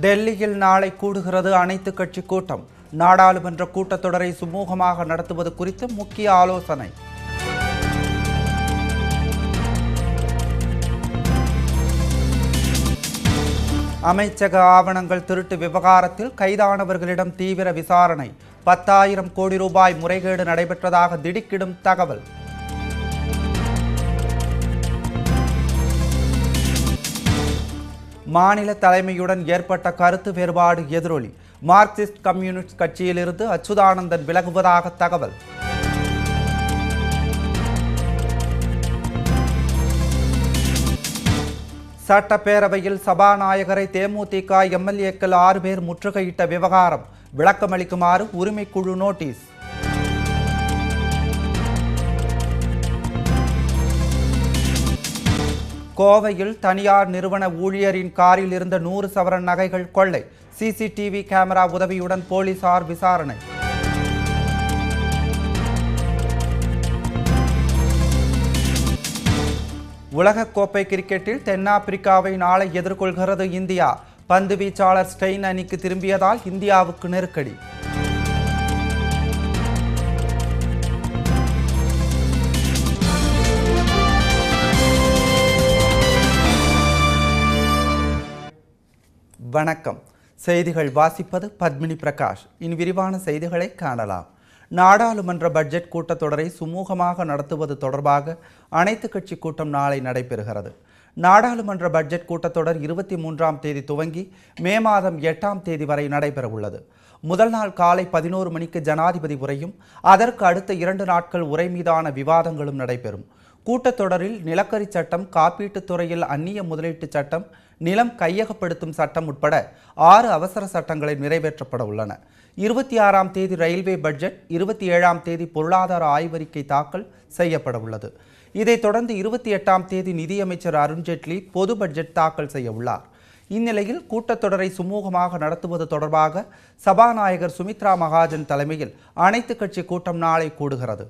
டெல்லியில் நாளை கூடுகிறது அனைத்து கட்சி கூட்டம் நாடாளுமன்ற கூட்டத்தொடரை சுமூகமாக நடத்துவது குறித்து முக்கிய ஆலோசனை அமைச்சக ஆவணங்கள் திருட்டு விவகாரத்தில் கைதானவர்களிடம் தீவிர விசாரணை பத்தாயிரம் கோடி ரூபாய் முறைகேடு நடைபெற்றதாக திடுக்கிடும் தகவல் மாநில தலைமையுடன் ஏற்பட்ட கருத்து வேறுபாடு எதிரொலி மார்க்சிஸ்ட் கம்யூனிஸ்ட் கட்சியிலிருந்து அச்சுதானந்தன் விலகுவதாக தகவல் சட்டப்பேரவையில் சபாநாயகரை தேமுதிக எம்எல்ஏக்கள் ஆறு பேர் முற்றுகையிட்ட விவகாரம் விளக்கமளிக்குமாறு உரிமைக்குழு நோட்டீஸ் கோவையில் தனியார் நிறுவன ஊழியரின் காரில் இருந்த நூறு சவரன் நகைகள் கொள்ளை சிசிடிவி கேமரா உதவியுடன் போலீசார் விசாரணை உலகக்கோப்பை கிரிக்கெட்டில் தென்னாப்பிரிக்காவை நாளை எதிர்கொள்கிறது இந்தியா பந்து வீச்சாளர் ஸ்டெயின் அணிக்கு திரும்பியதால் இந்தியாவுக்கு நெருக்கடி வணக்கம் செய்திகள் வாசிப்பது பத்மினி பிரகாஷ் இனி விரிவான செய்திகளை காணலாம் நாடாளுமன்ற பட்ஜெட் கூட்டத்தொடரை சுமூகமாக நடத்துவது தொடர்பாக அனைத்து கட்சி கூட்டம் நாளை நடைபெறுகிறது நாடாளுமன்ற பட்ஜெட் கூட்டத்தொடர் இருபத்தி மூன்றாம் தேதி துவங்கி மே மாதம் எட்டாம் தேதி வரை நடைபெறவுள்ளது முதல் நாள் காலை பதினோரு மணிக்கு ஜனாதிபதி உரையும் அதற்கு அடுத்த இரண்டு நாட்கள் உரை மீதான விவாதங்களும் நடைபெறும் கூட்டத்தொடரில் நிலக்கரி சட்டம் காப்பீட்டுத் துறையில் அந்நிய முதலீட்டு சட்டம் நிலம் கையகப்படுத்தும் சட்டம் உட்பட ஆறு அவசர சட்டங்களை நிறைவேற்றப்பட உள்ளன இருபத்தி ஆறாம் தேதி ரயில்வே பட்ஜெட் இருபத்தி ஏழாம் தேதி பொருளாதார ஆய்வறிக்கை தாக்கல் செய்யப்பட உள்ளது இதைத் தொடர்ந்து இருபத்தி எட்டாம் தேதி நிதியமைச்சர் அருண்ஜேட்லி பொது பட்ஜெட் தாக்கல் செய்ய உள்ளார் இந்நிலையில் கூட்டத்தொடரை சுமூகமாக நடத்துவது தொடர்பாக சபாநாயகர் சுமித்ரா மகாஜன் தலைமையில் அனைத்து கட்சி கூட்டம் நாளை கூடுகிறது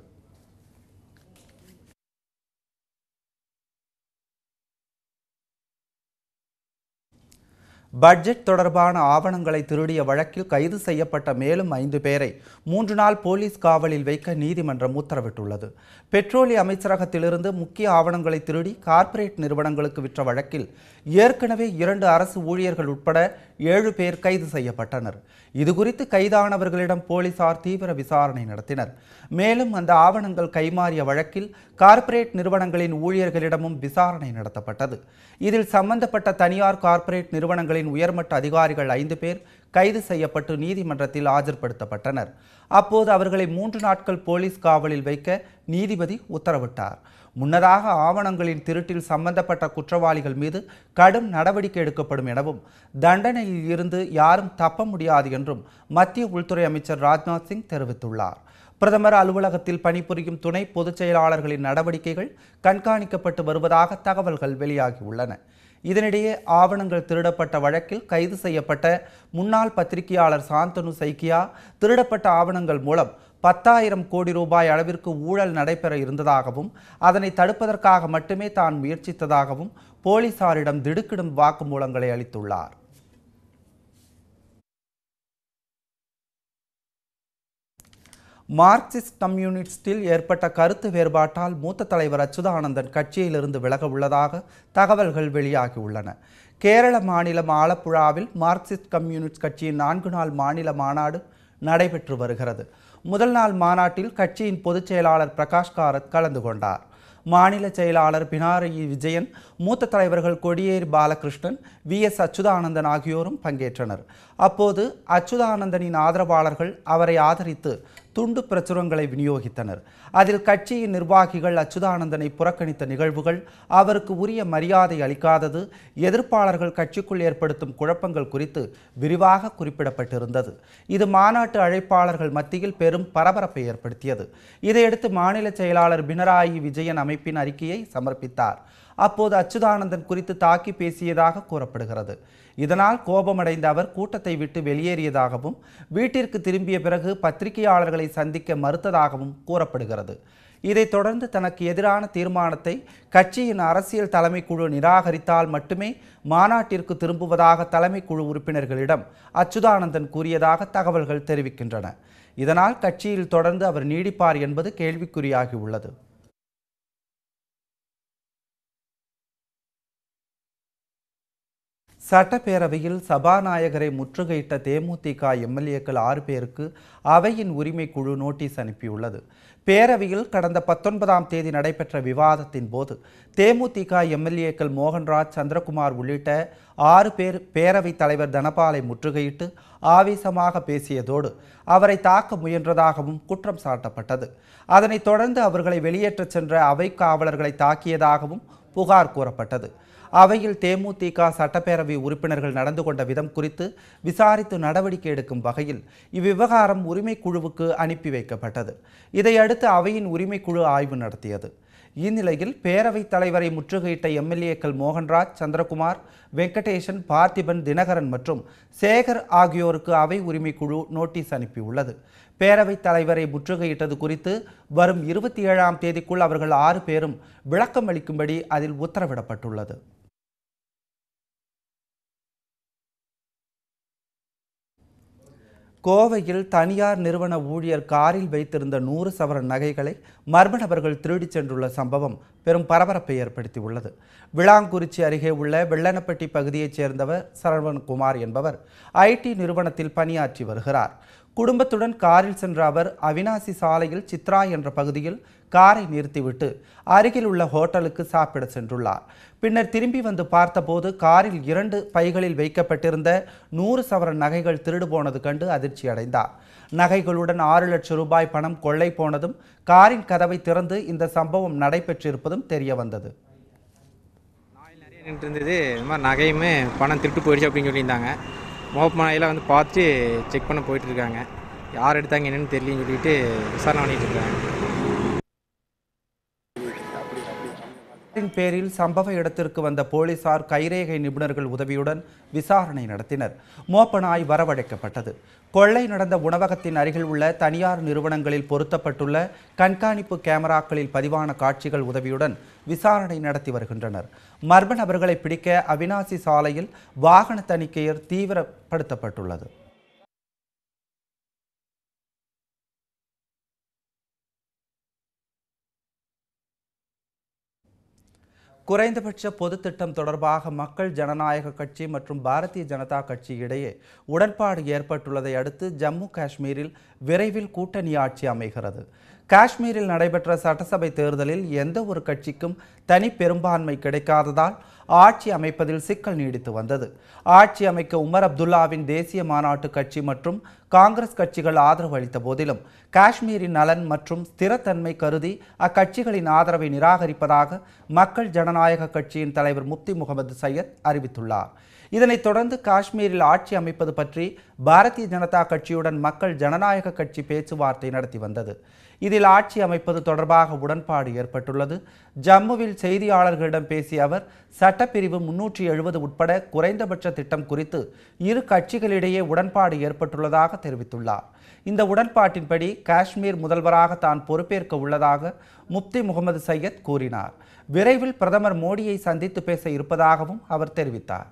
பட்ஜெட் தொடர்பான ஆவணங்களை திருடிய வழக்கில் கைது செய்யப்பட்ட மேலும் ஐந்து பேரை மூன்று நாள் போலீஸ் காவலில் வைக்க நீதிமன்றம் உத்தரவிட்டுள்ளது பெட்ரோலிய அமைச்சரகத்திலிருந்து முக்கிய ஆவணங்களை திருடி கார்ப்பரேட் நிறுவனங்களுக்கு விற்ற வழக்கில் ஏற்கனவே இரண்டு அரசு ஊழியர்கள் உட்பட ஏழு பேர் கைது செய்யப்பட்டனர் இதுகுறித்து கைதானவர்களிடம் போலீசார் தீவிர விசாரணை நடத்தினர் மேலும் அந்த ஆவணங்கள் கைமாறிய வழக்கில் கார்ப்பரேட் நிறுவனங்களின் ஊழியர்களிடமும் விசாரணை நடத்தப்பட்டது இதில் சம்பந்தப்பட்ட தனியார் கார்ப்பரேட் நிறுவனங்களின் உயர்மட்ட அதிகாரிகள் ஐந்து பேர் கைது செய்யப்பட்டு நீதிமன்றத்தில் ஆஜர்படுத்தப்பட்டனர் அப்போது அவர்களை மூன்று நாட்கள் போலீஸ் காவலில் வைக்க நீதிபதி உத்தரவிட்டார் முன்னதாக ஆவணங்களின் திருட்டில் சம்பந்தப்பட்ட குற்றவாளிகள் மீது கடும் நடவடிக்கை எடுக்கப்படும் எனவும் தண்டனையில் இருந்து யாரும் தப்ப முடியாது என்றும் மத்திய உள்துறை அமைச்சர் ராஜ்நாத் சிங் தெரிவித்துள்ளார் பிரதமர் அலுவலகத்தில் பணிபுரியும் துணை பொதுச் செயலாளர்களின் நடவடிக்கைகள் கண்காணிக்கப்பட்டு வருவதாக தகவல்கள் வெளியாகியுள்ளன இதனிடையே ஆவணங்கள் திருடப்பட்ட வழக்கில் கைது செய்யப்பட்ட முன்னாள் பத்திரிகையாளர் சாந்தனு சைக்கியா திருடப்பட்ட ஆவணங்கள் மூலம் பத்தாயிரம் கோடி ரூபாய் அளவிற்கு ஊழல் நடைபெற இருந்ததாகவும் அதனை தடுப்பதற்காக மட்டுமே தான் முயற்சித்ததாகவும் போலீசாரிடம் திடுக்கிடும் வாக்குமூலங்களை அளித்துள்ளார் மார்க்சிஸ்ட் கம்யூனிஸ்டில் ஏற்பட்ட கருத்து வேறுபாட்டால் மூத்த தலைவர் அச்சுதானந்தன் கட்சியிலிருந்து விலக உள்ளதாக தகவல்கள் வெளியாகியுள்ளன கேரள மாநிலம் ஆலப்புழாவில் மார்க்சிஸ்ட் கம்யூனிஸ்ட் கட்சியின் நான்கு நாள் மாநில மாநாடு நடைபெற்று வருகிறது முதல் நாள் மாநாட்டில் கட்சியின் பொதுச் செயலாளர் பிரகாஷ் காரத் கலந்து கொண்டார் மாநில செயலாளர் பினாரயி விஜயன் மூத்த தலைவர்கள் கொடியேறி பாலகிருஷ்ணன் வி எஸ் அச்சுதானந்தன் ஆகியோரும் பங்கேற்றனர் அப்போது அச்சுதானந்தனின் ஆதரவாளர்கள் அவரை ஆதரித்து துண்டு பிரசுரங்களை விநியோகித்தனர் அதில் கட்சியின் நிர்வாகிகள் அச்சுதானந்தனை புறக்கணித்த நிகழ்வுகள் அவருக்கு உரிய மரியாதை அளிக்காதது எதிர்ப்பாளர்கள் கட்சிக்குள் ஏற்படுத்தும் குழப்பங்கள் குறித்து விரிவாக குறிப்பிடப்பட்டிருந்தது இது மாநாட்டு அழைப்பாளர்கள் மத்தியில் பெரும் பரபரப்பை ஏற்படுத்தியது இதையடுத்து மாநில செயலாளர் பினராயி விஜயன் அமைப்பின் அறிக்கையை சமர்ப்பித்தார் அப்போது அச்சுதானந்தன் குறித்து தாக்கி பேசியதாக கூறப்படுகிறது இதனால் கோபமடைந்த அவர் கூட்டத்தை விட்டு வெளியேறியதாகவும் வீட்டிற்கு திரும்பிய பிறகு பத்திரிகையாளர்களை சந்திக்க மறுத்ததாகவும் கூறப்படுகிறது இதைத் தொடர்ந்து தனக்கு எதிரான தீர்மானத்தை கட்சியின் அரசியல் தலைமைக்குழு நிராகரித்தால் மட்டுமே மாநாட்டிற்கு திரும்புவதாக தலைமைக்குழு உறுப்பினர்களிடம் அச்சுதானந்தன் கூறியதாக தகவல்கள் தெரிவிக்கின்றன இதனால் கட்சியில் தொடர்ந்து அவர் நீடிப்பார் என்பது கேள்விக்குறியாகியுள்ளது சட்டப்பேரவையில் சபாநாயகரை முற்றுகையிட்ட தேமுதிக எம்எல்ஏக்கள் ஆறு பேருக்கு அவையின் உரிமை குழு நோட்டீஸ் அனுப்பியுள்ளது பேரவையில் கடந்த பத்தொன்பதாம் தேதி நடைபெற்ற விவாதத்தின் போது தேமுதிக எம்எல்ஏக்கள் மோகன்ராஜ் சந்திரகுமார் உள்ளிட்ட ஆறு பேர் பேரவைத் தலைவர் தனபாலை முற்றுகையிட்டு ஆவேசமாக பேசியதோடு அவரை தாக்க முயன்றதாகவும் குற்றம் சாட்டப்பட்டது அதனைத் தொடர்ந்து அவர்களை வெளியேற்றச் சென்ற அவை காவலர்களை தாக்கியதாகவும் புகார் கூறப்பட்டது அவையில் தேமுதிக சட்டப்பேரவை உறுப்பினர்கள் நடந்து கொண்ட விதம் குறித்து விசாரித்து நடவடிக்கை எடுக்கும் வகையில் இவ்விவகாரம் உரிமைக்குழுவுக்கு அனுப்பி வைக்கப்பட்டது இதையடுத்து அவையின் உரிமைக்குழு ஆய்வு நடத்தியது இந்நிலையில் பேரவைத் தலைவரை முற்றுகையிட்ட எம்எல்ஏக்கள் மோகன்ராஜ் சந்திரகுமார் வெங்கடேசன் பார்த்திபன் தினகரன் மற்றும் சேகர் ஆகியோருக்கு அவை உரிமைக்குழு நோட்டீஸ் அனுப்பியுள்ளது பேரவைத் தலைவரை முற்றுகையிட்டது குறித்து வரும் இருபத்தி ஏழாம் தேதிக்குள் அவர்கள் ஆறு பேரும் விளக்கம் அளிக்கும்படி அதில் உத்தரவிடப்பட்டுள்ளது கோவையில் தனியார் நிறுவன ஊழியர் காரில் வைத்திருந்த நூறு சவரன் நகைகளை மர்ம நபர்கள் திருடிச் சென்றுள்ள சம்பவம் பெரும் பரபரப்பை ஏற்படுத்தியுள்ளது விளாங்குறிச்சி அருகே உள்ள வெள்ளனப்பட்டி பகுதியைச் சேர்ந்தவர் சரவணகுமார் என்பவர் ஐடி நிறுவனத்தில் பணியாற்றி வருகிறார் குடும்பத்துடன் காரில் சென்ற அவர் அவினாசி சாலையில் சித்ரா என்ற பகுதியில் காரை நிறுத்திவிட்டு அருகில் உள்ள ஹோட்டலுக்கு சாப்பிட சென்றுள்ளார் பின்னர் திரும்பி வந்து பார்த்தபோது காரில் இரண்டு பைகளில் வைக்கப்பட்டிருந்த நூறு சவரன் நகைகள் திருடு போனது கண்டு அதிர்ச்சி அடைந்தார் நகைகளுடன் ஆறு லட்சம் ரூபாய் பணம் கொள்ளை போனதும் காரின் கதவை திறந்து இந்த சம்பவம் நடைபெற்றிருப்பதும் தெரிய வந்தது நாயில் நிறைய நின்றுட்டு இருந்தது இந்த மாதிரி நகையுமே பணம் திருட்டு போயிடுச்சு அப்படின்னு சொல்லியிருந்தாங்க மோப்ப நாயெல்லாம் வந்து பார்த்து செக் பண்ண போயிட்டு இருக்காங்க யார் எடுத்தாங்க என்னன்னு தெரியலன்னு சொல்லிட்டு விசாரணை பண்ணிட்டு இருக்காங்க புகாரின் பேரில் சம்பவ இடத்திற்கு வந்த போலீசார் கைரேகை நிபுணர்கள் உதவியுடன் விசாரணை நடத்தினர் மோப்ப நாய் வரவழைக்கப்பட்டது கொள்ளை நடந்த உணவகத்தின் அருகில் உள்ள தனியார் நிறுவனங்களில் பொருத்தப்பட்டுள்ள கண்காணிப்பு கேமராக்களில் பதிவான காட்சிகள் உதவியுடன் விசாரணை நடத்தி வருகின்றனர் மர்ம நபர்களை பிடிக்க அவினாசி சாலையில் வாகன தணிக்கையர் தீவிரப்படுத்தப்பட்டுள்ளது குறைந்தபட்ச பொது திட்டம் தொடர்பாக மக்கள் ஜனநாயக கட்சி மற்றும் பாரதிய ஜனதா கட்சி இடையே உடன்பாடு ஏற்பட்டுள்ளதை அடுத்து ஜம்மு காஷ்மீரில் விரைவில் கூட்டணி ஆட்சி அமைகிறது காஷ்மீரில் நடைபெற்ற சட்டசபை தேர்தலில் எந்த ஒரு கட்சிக்கும் தனி பெரும்பான்மை கிடைக்காததால் ஆட்சி அமைப்பதில் சிக்கல் நீடித்து வந்தது ஆட்சி அமைக்க உமர் அப்துல்லாவின் தேசிய மாநாட்டு கட்சி மற்றும் காங்கிரஸ் கட்சிகள் ஆதரவு அளித்த போதிலும் காஷ்மீரின் நலன் மற்றும் ஸ்திரத்தன்மை கருதி அக்கட்சிகளின் ஆதரவை நிராகரிப்பதாக மக்கள் ஜனநாயக கட்சியின் தலைவர் முப்தி முகமது சையத் அறிவித்துள்ளார் இதனைத் தொடர்ந்து காஷ்மீரில் ஆட்சி அமைப்பது பற்றி பாரதிய ஜனதா கட்சியுடன் மக்கள் ஜனநாயக கட்சி பேச்சுவார்த்தை நடத்தி வந்தது இதில் ஆட்சி அமைப்பது தொடர்பாக உடன்பாடு ஏற்பட்டுள்ளது ஜம்முவில் செய்தியாளர்களிடம் பேசிய அவர் சட்டப்பிரிவு முன்னூற்றி எழுபது உட்பட குறைந்தபட்ச திட்டம் குறித்து இரு கட்சிகளிடையே உடன்பாடு ஏற்பட்டுள்ளதாக தெரிவித்துள்ளார் இந்த உடன்பாட்டின்படி காஷ்மீர் முதல்வராக தான் பொறுப்பேற்க உள்ளதாக முப்தி முகமது சையத் கூறினார் விரைவில் பிரதமர் மோடியை சந்தித்து பேச இருப்பதாகவும் அவர் தெரிவித்தார்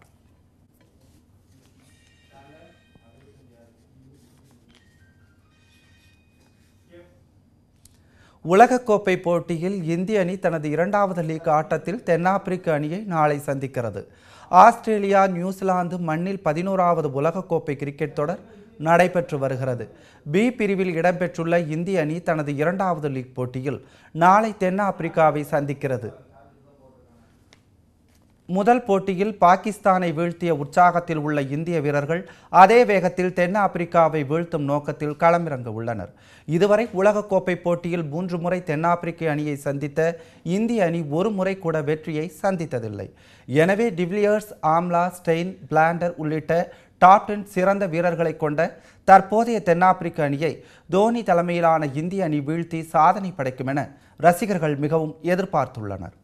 உலகக்கோப்பை போட்டியில் இந்திய அணி தனது இரண்டாவது லீக் ஆட்டத்தில் தென்னாப்பிரிக்க அணியை நாளை சந்திக்கிறது ஆஸ்திரேலியா நியூசிலாந்து மண்ணில் பதினோராவது உலகக்கோப்பை கிரிக்கெட் தொடர் நடைபெற்று வருகிறது பி பிரிவில் இடம்பெற்றுள்ள இந்திய அணி தனது இரண்டாவது லீக் போட்டியில் நாளை தென்னாப்பிரிக்காவை சந்திக்கிறது முதல் போட்டியில் பாகிஸ்தானை வீழ்த்திய உற்சாகத்தில் உள்ள இந்திய வீரர்கள் அதே வேகத்தில் தென்னாப்பிரிக்காவை வீழ்த்தும் நோக்கத்தில் களமிறங்க உள்ளனர் இதுவரை உலகக்கோப்பை போட்டியில் மூன்று முறை தென்னாப்பிரிக்க அணியை சந்தித்த இந்திய அணி ஒரு முறை கூட வெற்றியை சந்தித்ததில்லை எனவே டிவிலியர்ஸ் ஆம்லா ஸ்டெயின் பிளாண்டர் உள்ளிட்ட டாப் டென் சிறந்த வீரர்களை கொண்ட தற்போதைய தென்னாப்பிரிக்க அணியை தோனி தலைமையிலான இந்திய அணி வீழ்த்தி சாதனை படைக்கும் என ரசிகர்கள் மிகவும் எதிர்பார்த்துள்ளனர்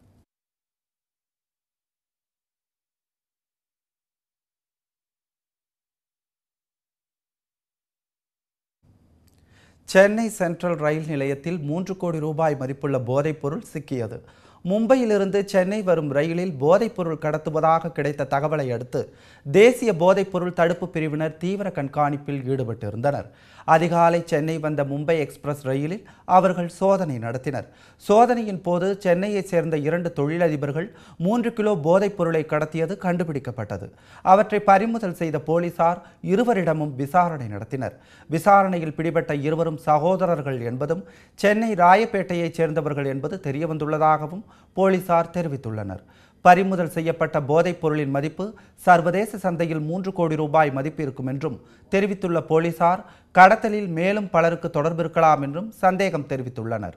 சென்னை சென்ட்ரல் ரயில் நிலையத்தில் மூன்று கோடி ரூபாய் மதிப்புள்ள போதைப்பொருள் சிக்கியது மும்பையிலிருந்து சென்னை வரும் ரயிலில் போதைப்பொருள் கடத்துவதாக கிடைத்த தகவலை அடுத்து தேசிய போதைப்பொருள் தடுப்பு பிரிவினர் தீவிர கண்காணிப்பில் ஈடுபட்டிருந்தனர் அதிகாலை சென்னை வந்த மும்பை எக்ஸ்பிரஸ் ரயிலில் அவர்கள் சோதனை நடத்தினர் சோதனையின் போது சென்னையைச் சேர்ந்த இரண்டு தொழிலதிபர்கள் மூன்று கிலோ போதைப் பொருளை கடத்தியது கண்டுபிடிக்கப்பட்டது அவற்றை பறிமுதல் செய்த போலீசார் இருவரிடமும் விசாரணை நடத்தினர் விசாரணையில் பிடிபட்ட இருவரும் சகோதரர்கள் என்பதும் சென்னை ராயப்பேட்டையைச் சேர்ந்தவர்கள் என்பது தெரியவந்துள்ளதாகவும் போலீசார் தெரிவித்துள்ளனர் பறிமுதல் செய்யப்பட்ட போதைப் பொருளின் மதிப்பு சர்வதேச சந்தையில் மூன்று கோடி ரூபாய் மதிப்பு இருக்கும் என்றும் தெரிவித்துள்ள போலீசார் கடத்தலில் மேலும் பலருக்கு தொடர்பு இருக்கலாம் என்றும் சந்தேகம் தெரிவித்துள்ளனர்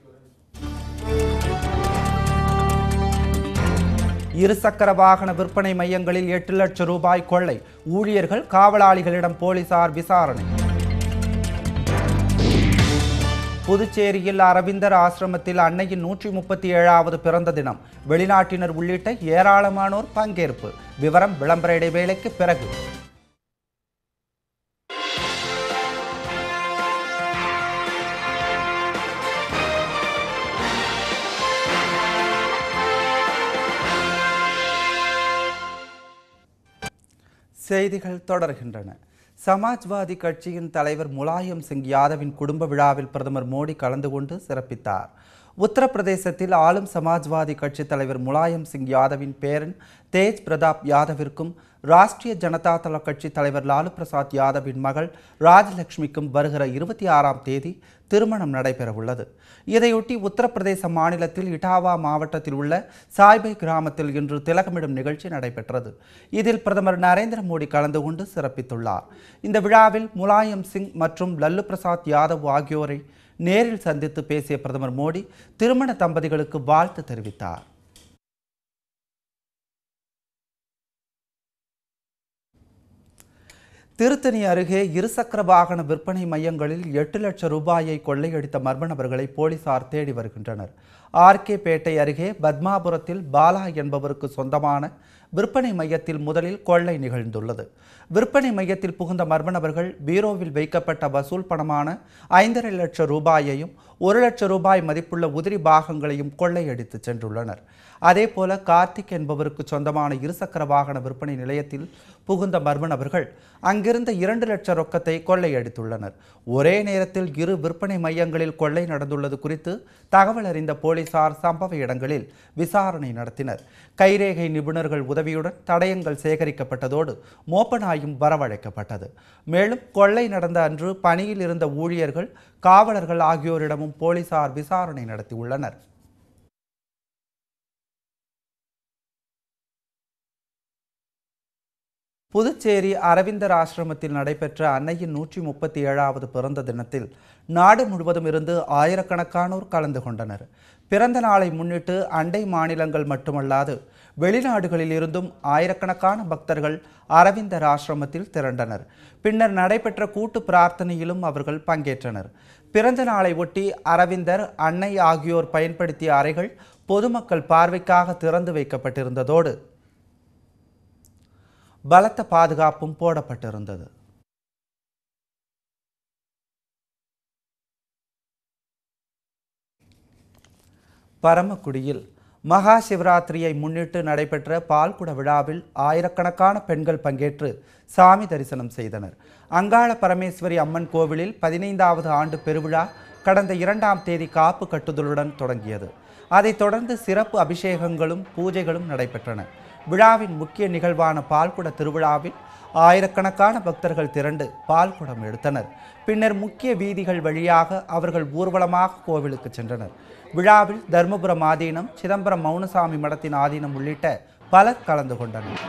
இருசக்கர வாகன விற்பனை மையங்களில் எட்டு லட்சம் ரூபாய் கொள்ளை ஊழியர்கள் காவலாளிகளிடம் போலீசார் விசாரணை புதுச்சேரியில் அரவிந்தர் ஆசிரமத்தில் அன்னையின் நூற்றி முப்பத்தி ஏழாவது பிறந்த தினம் வெளிநாட்டினர் உள்ளிட்ட ஏராளமானோர் பங்கேற்பு விவரம் விளம்பர இடைவேளைக்கு பிறகு செய்திகள் தொடர்கின்றன சமாஜ்வாதி கட்சியின் தலைவர் முலாயம் சிங் யாதவின் குடும்ப விழாவில் பிரதமர் மோடி கலந்து கொண்டு சிறப்பித்தார் உத்தரப்பிரதேசத்தில் ஆளும் சமாஜ்வாதி கட்சி தலைவர் முலாயம் சிங் யாதவின் பேரன் தேஜ் பிரதாப் யாதவிற்கும் ராஷ்டிரிய ஜனதா தள கட்சி தலைவர் லாலு பிரசாத் யாதவின் மகள் ராஜலட்சுமிக்கும் வருகிற இருபத்தி ஆறாம் தேதி திருமணம் நடைபெறவுள்ளது இதையொட்டி உத்தரப்பிரதேச மாநிலத்தில் இட்டாவா மாவட்டத்தில் உள்ள சாய்பை கிராமத்தில் இன்று திலகமிடும் நிகழ்ச்சி நடைபெற்றது இதில் பிரதமர் நரேந்திர மோடி கலந்து கொண்டு சிறப்பித்துள்ளார் இந்த விழாவில் முலாயம் சிங் மற்றும் லல்லு பிரசாத் யாதவ் ஆகியோரை நேரில் சந்தித்து பேசிய பிரதமர் மோடி திருமண தம்பதிகளுக்கு வாழ்த்து தெரிவித்தார் திருத்தணி அருகே இருசக்கர வாகன விற்பனை மையங்களில் எட்டு லட்சம் ரூபாயை கொள்ளையடித்த மர்ம நபர்களை போலீசார் தேடி வருகின்றனர் ஆர்கே பேட்டை அருகே பத்மாபுரத்தில் பாலா என்பவருக்கு சொந்தமான விற்பனை மையத்தில் முதலில் கொள்ளை நிகழ்ந்துள்ளது விற்பனை மையத்தில் புகுந்த மர்ம நபர்கள் பீரோவில் வைக்கப்பட்ட வசூல் பணமான ஐந்தரை லட்சம் ரூபாயையும் ஒரு லட்சம் ரூபாய் மதிப்புள்ள உதிரி பாகங்களையும் கொள்ளையடித்து சென்றுள்ளனர் அதேபோல கார்த்திக் என்பவருக்கு சொந்தமான இருசக்கர வாகன விற்பனை நிலையத்தில் புகுந்த மர்ம நபர்கள் அங்கிருந்த இரண்டு லட்சம் ரொக்கத்தை கொள்ளையடித்துள்ளனர் ஒரே நேரத்தில் இரு விற்பனை மையங்களில் கொள்ளை நடந்துள்ளது குறித்து தகவல் அறிந்த போலீசார் சம்பவ இடங்களில் விசாரணை நடத்தினர் கைரேகை நிபுணர்கள் உதவியுடன் தடயங்கள் சேகரிக்கப்பட்டதோடு மோப்ப நாயும் வரவழைக்கப்பட்டது மேலும் கொள்ளை நடந்த அன்று பணியில் இருந்த ஊழியர்கள் காவலர்கள் ஆகியோரிடமும் போலீசார் விசாரணை நடத்தியுள்ளனர் புதுச்சேரி அரவிந்தர் ஆசிரமத்தில் நடைபெற்ற அன்னையின் நூற்றி முப்பத்தி ஏழாவது பிறந்த தினத்தில் நாடு முழுவதும் இருந்து ஆயிரக்கணக்கானோர் கலந்து கொண்டனர் பிறந்த நாளை முன்னிட்டு அண்டை மாநிலங்கள் மட்டுமல்லாது வெளிநாடுகளில் இருந்தும் ஆயிரக்கணக்கான பக்தர்கள் அரவிந்தர் ஆசிரமத்தில் திரண்டனர் பின்னர் நடைபெற்ற கூட்டு பிரார்த்தனையிலும் அவர்கள் பங்கேற்றனர் பிறந்த நாளை ஒட்டி அரவிந்தர் அன்னை ஆகியோர் பயன்படுத்திய அறைகள் பொதுமக்கள் பார்வைக்காக திறந்து வைக்கப்பட்டிருந்ததோடு பலத்த பாதுகாப்பும் போடப்பட்டிருந்தது பரமக்குடியில் மகா சிவராத்திரியை முன்னிட்டு நடைபெற்ற பால்குட விழாவில் ஆயிரக்கணக்கான பெண்கள் பங்கேற்று சாமி தரிசனம் செய்தனர் அங்காள பரமேஸ்வரி அம்மன் கோவிலில் பதினைந்தாவது ஆண்டு பெருவிழா கடந்த இரண்டாம் தேதி காப்பு கட்டுதலுடன் தொடங்கியது அதைத் தொடர்ந்து சிறப்பு அபிஷேகங்களும் பூஜைகளும் நடைபெற்றன விழாவின் முக்கிய நிகழ்வான பால்குட திருவிழாவில் ஆயிரக்கணக்கான பக்தர்கள் திரண்டு பால்குடம் எடுத்தனர் பின்னர் முக்கிய வீதிகள் வழியாக அவர்கள் ஊர்வலமாக கோவிலுக்கு சென்றனர் விழாவில் தர்மபுரம் ஆதீனம் சிதம்பரம் மௌனசாமி மடத்தின் ஆதீனம் உள்ளிட்ட பலர் கலந்து கொண்டனர்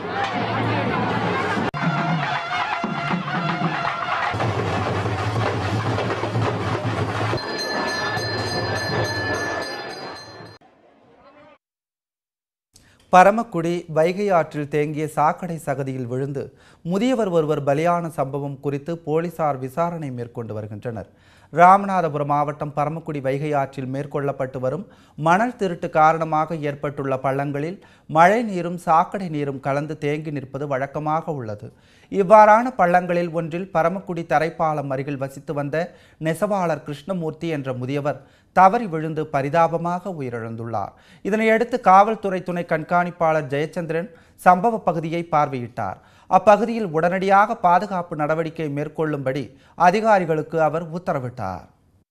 பரமக்குடி வைகை ஆற்றில் தேங்கிய சாக்கடை சகதியில் விழுந்து முதியவர் ஒருவர் பலியான சம்பவம் குறித்து போலீசார் விசாரணை மேற்கொண்டு வருகின்றனர் ராமநாதபுரம் மாவட்டம் பரமக்குடி வைகை ஆற்றில் மேற்கொள்ளப்பட்டு வரும் மணல் திருட்டு காரணமாக ஏற்பட்டுள்ள பள்ளங்களில் மழை நீரும் சாக்கடை நீரும் கலந்து தேங்கி நிற்பது வழக்கமாக உள்ளது இவ்வாறான பள்ளங்களில் ஒன்றில் பரமக்குடி தரைப்பாலம் அருகில் வசித்து வந்த நெசவாளர் கிருஷ்ணமூர்த்தி என்ற முதியவர் தவறி விழுந்து பரிதாபமாக உயிரிழந்துள்ளார் இதனையடுத்து காவல்துறை துணை கண்காணிப்பாளர் ஜெயச்சந்திரன் சம்பவ பகுதியை பார்வையிட்டார் அப்பகுதியில் உடனடியாக பாதுகாப்பு நடவடிக்கை மேற்கொள்ளும்படி அதிகாரிகளுக்கு அவர் உத்தரவிட்டார்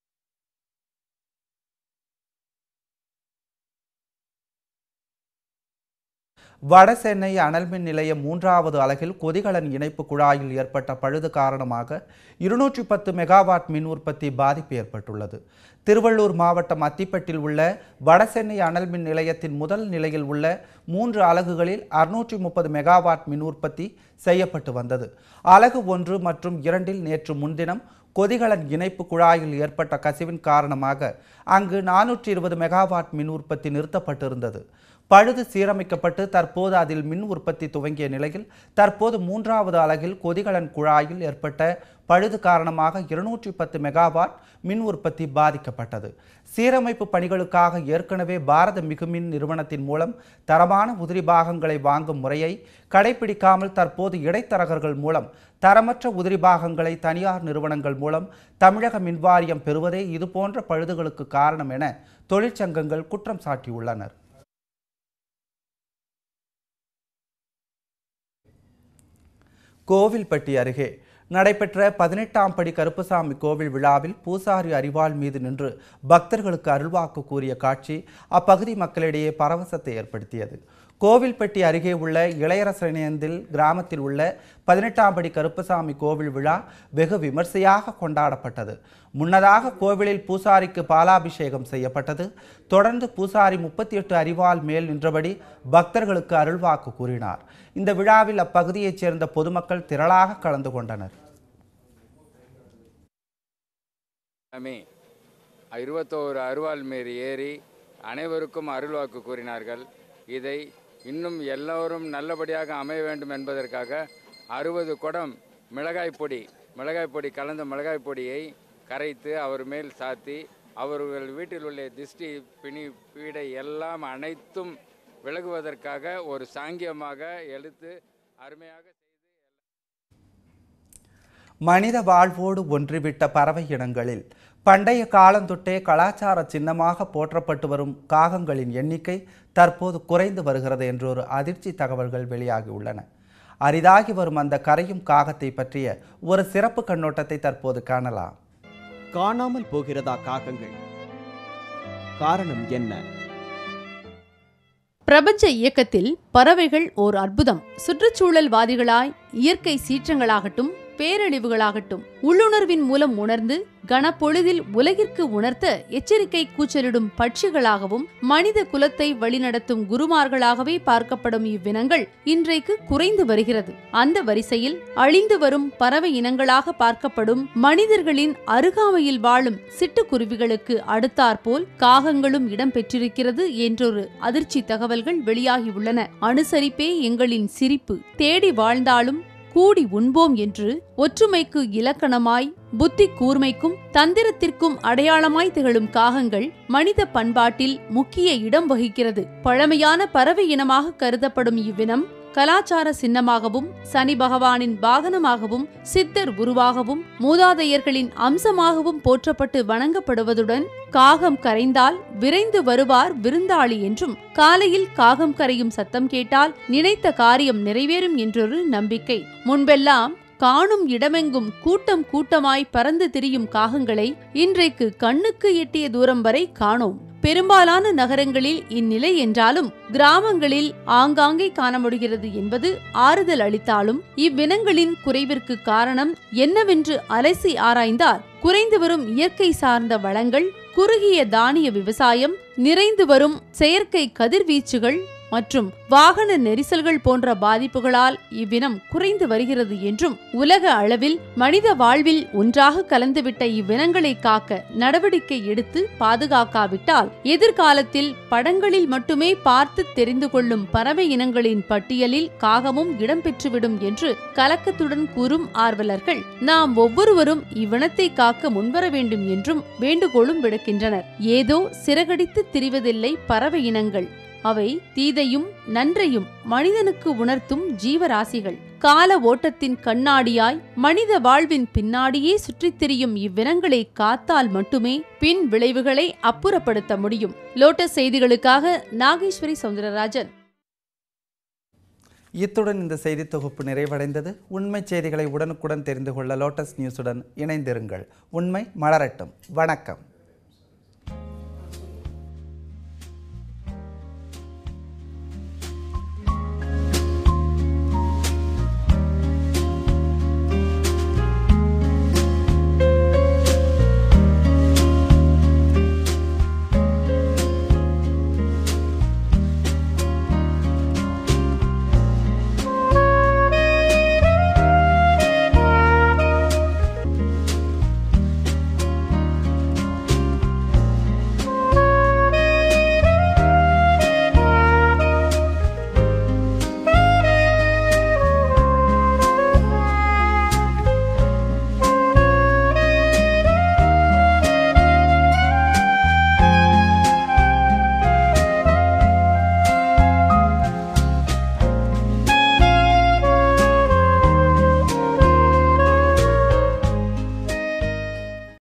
வடசென்னை அனல்மின் நிலைய மூன்றாவது அலகில் கொதிகலன் இணைப்பு குழாயில் ஏற்பட்ட பழுது காரணமாக இருநூற்றி பத்து மெகாவாட் மின் உற்பத்தி பாதிப்பு ஏற்பட்டுள்ளது திருவள்ளூர் மாவட்டம் அத்திப்பட்டில் உள்ள வடசென்னை அனல்மின் நிலையத்தின் முதல் நிலையில் உள்ள மூன்று அலகுகளில் அறுநூற்றி முப்பது மெகாவாட் மின் உற்பத்தி செய்யப்பட்டு வந்தது அலகு ஒன்று மற்றும் இரண்டில் நேற்று முன்தினம் கொதிகலன் இணைப்பு குழாயில் ஏற்பட்ட கசிவின் காரணமாக அங்கு நானூற்றி இருபது மெகாவாட் மின் உற்பத்தி நிறுத்தப்பட்டிருந்தது பழுது சீரமைக்கப்பட்டு தற்போது அதில் மின் உற்பத்தி துவங்கிய நிலையில் தற்போது மூன்றாவது அலகில் கொதிகலன் குழாயில் ஏற்பட்ட பழுது காரணமாக இருநூற்றி பத்து மெகாவாட் மின் உற்பத்தி பாதிக்கப்பட்டது சீரமைப்பு பணிகளுக்காக ஏற்கனவே பாரத மிகுமின் நிறுவனத்தின் மூலம் தரமான உதிரி பாகங்களை வாங்கும் முறையை கடைபிடிக்காமல் தற்போது இடைத்தரகர்கள் மூலம் தரமற்ற உதிரி பாகங்களை தனியார் நிறுவனங்கள் மூலம் தமிழக மின்வாரியம் பெறுவதே இதுபோன்ற பழுதுகளுக்கு காரணம் என தொழிற்சங்கங்கள் குற்றம் சாட்டியுள்ளனர் கோவில்பட்டி அருகே நடைபெற்ற பதினெட்டாம் படி கருப்பசாமி கோவில் விழாவில் பூசாரி அரிவாள் மீது நின்று பக்தர்களுக்கு அருள்வாக்கு கூறிய காட்சி அப்பகுதி மக்களிடையே பரவசத்தை ஏற்படுத்தியது கோவில்பட்டி அருகே உள்ள இளையரசனேந்தில் கிராமத்தில் உள்ள பதினெட்டாம் படி கருப்பசாமி கோவில் விழா வெகு விமர்சையாக கொண்டாடப்பட்டது முன்னதாக கோவிலில் பூசாரிக்கு பாலாபிஷேகம் செய்யப்பட்டது தொடர்ந்து பூசாரி முப்பத்தி எட்டு அரிவாள் மேல் நின்றபடி பக்தர்களுக்கு அருள்வாக்கு கூறினார் இந்த விழாவில் அப்பகுதியைச் சேர்ந்த பொதுமக்கள் திரளாக கலந்து கொண்டனர் சாமி இருபத்தோரு அருவாள் மேறி ஏறி அனைவருக்கும் அருள்வாக்கு கூறினார்கள் இதை இன்னும் எல்லோரும் நல்லபடியாக அமைய வேண்டும் என்பதற்காக அறுபது குடம் மிளகாய் பொடி மிளகாய் பொடி கலந்த மிளகாய் பொடியை கரைத்து அவர் மேல் சாத்தி அவர்கள் வீட்டில் உள்ள திஷ்டி பிணி பீடை எல்லாம் அனைத்தும் விலகுவதற்காக ஒரு சாங்கியமாக எடுத்து அருமையாக மனித வாழ்வோடு ஒன்றிவிட்ட பறவை இனங்களில் பண்டைய காலந்தொட்டே கலாச்சார சின்னமாக போற்றப்பட்டு வரும் காகங்களின் எண்ணிக்கை தற்போது குறைந்து வருகிறது என்றொரு அதிர்ச்சி தகவல்கள் வெளியாகியுள்ளன அரிதாகி வரும் அந்த கரையும் காகத்தை பற்றிய ஒரு சிறப்பு கண்ணோட்டத்தை தற்போது காணலாம் காணாமல் போகிறதா காகங்கள் காரணம் என்ன பிரபஞ்ச இயக்கத்தில் பறவைகள் ஓர் அற்புதம் சுற்றுச்சூழல்வாதிகளாய் இயற்கை சீற்றங்களாகட்டும் பேரழிவுகளாகட்டும் உள்ளுணர்வின் மூலம் உணர்ந்து கனப்பொழுதில் உலகிற்கு உணர்த்த எச்சரிக்கை கூச்சலிடும் பட்சிகளாகவும் மனித குலத்தை வழிநடத்தும் குருமார்களாகவே பார்க்கப்படும் இவ்வினங்கள் இன்றைக்கு குறைந்து வருகிறது அந்த வரிசையில் அழிந்து வரும் பறவை இனங்களாக பார்க்கப்படும் மனிதர்களின் அருகாமையில் வாழும் சிட்டுக்குருவிகளுக்கு அடுத்தாற்போல் காகங்களும் இடம் பெற்றிருக்கிறது என்றொரு அதிர்ச்சி தகவல்கள் வெளியாகியுள்ளன அனுசரிப்பே எங்களின் சிரிப்பு தேடி வாழ்ந்தாலும் கூடி உண்போம் என்று ஒற்றுமைக்கு இலக்கணமாய் புத்தி கூர்மைக்கும் தந்திரத்திற்கும் அடையாளமாய் திகழும் காகங்கள் மனித பண்பாட்டில் முக்கிய இடம் வகிக்கிறது பழமையான பறவை இனமாக கருதப்படும் இவ்வினம் கலாச்சார சின்னமாகவும் சனி பகவானின் வாகனமாகவும் சித்தர் உருவாகவும் மூதாதையர்களின் அம்சமாகவும் போற்றப்பட்டு வணங்கப்படுவதுடன் காகம் கரைந்தால் விரைந்து வருவார் விருந்தாளி என்றும் காலையில் காகம் கரையும் சத்தம் கேட்டால் நினைத்த காரியம் நிறைவேறும் என்றொரு நம்பிக்கை முன்பெல்லாம் காணும் இடமெங்கும் கூட்டம் கூட்டமாய் பறந்து திரியும் காகங்களை இன்றைக்கு கண்ணுக்கு எட்டிய தூரம் வரை காணோம் பெரும்பாலான நகரங்களில் இந்நிலை என்றாலும் கிராமங்களில் ஆங்காங்கே காண முடிகிறது என்பது ஆறுதல் அளித்தாலும் இவ்வினங்களின் குறைவிற்கு காரணம் என்னவென்று அலசி ஆராய்ந்தால் குறைந்து வரும் இயற்கை சார்ந்த வளங்கள் குறுகிய தானிய விவசாயம் நிறைந்து வரும் செயற்கை கதிர்வீச்சுகள் மற்றும் வாகன நெரிசல்கள் போன்ற பாதிப்புகளால் இவ்வினம் குறைந்து வருகிறது என்றும் உலக அளவில் மனித வாழ்வில் ஒன்றாக கலந்துவிட்ட இவ்வினங்களை காக்க நடவடிக்கை எடுத்து பாதுகாக்காவிட்டால் எதிர்காலத்தில் படங்களில் மட்டுமே பார்த்து தெரிந்து கொள்ளும் பறவை இனங்களின் பட்டியலில் காகமும் இடம்பெற்றுவிடும் என்று கலக்கத்துடன் கூறும் ஆர்வலர்கள் நாம் ஒவ்வொருவரும் இவ்வினத்தை காக்க முன்வர வேண்டும் என்றும் வேண்டுகோளும் விடுக்கின்றனர் ஏதோ சிறகடித்து திரிவதில்லை பறவை இனங்கள் அவை தீதையும் நன்றையும் மனிதனுக்கு உணர்த்தும் ஜீவராசிகள் கால ஓட்டத்தின் கண்ணாடியாய் மனித வாழ்வின் பின்னாடியே சுற்றித் திரியும் இவ்வினங்களை காத்தால் மட்டுமே பின் விளைவுகளை அப்புறப்படுத்த முடியும் லோட்டஸ் செய்திகளுக்காக நாகேஸ்வரி சவுந்தரராஜன் இத்துடன் இந்த செய்தி தொகுப்பு நிறைவடைந்தது உண்மை செய்திகளை உடனுக்குடன் தெரிந்து கொள்ள லோட்டஸ் நியூஸுடன் இணைந்திருங்கள் உண்மை மலரட்டும் வணக்கம்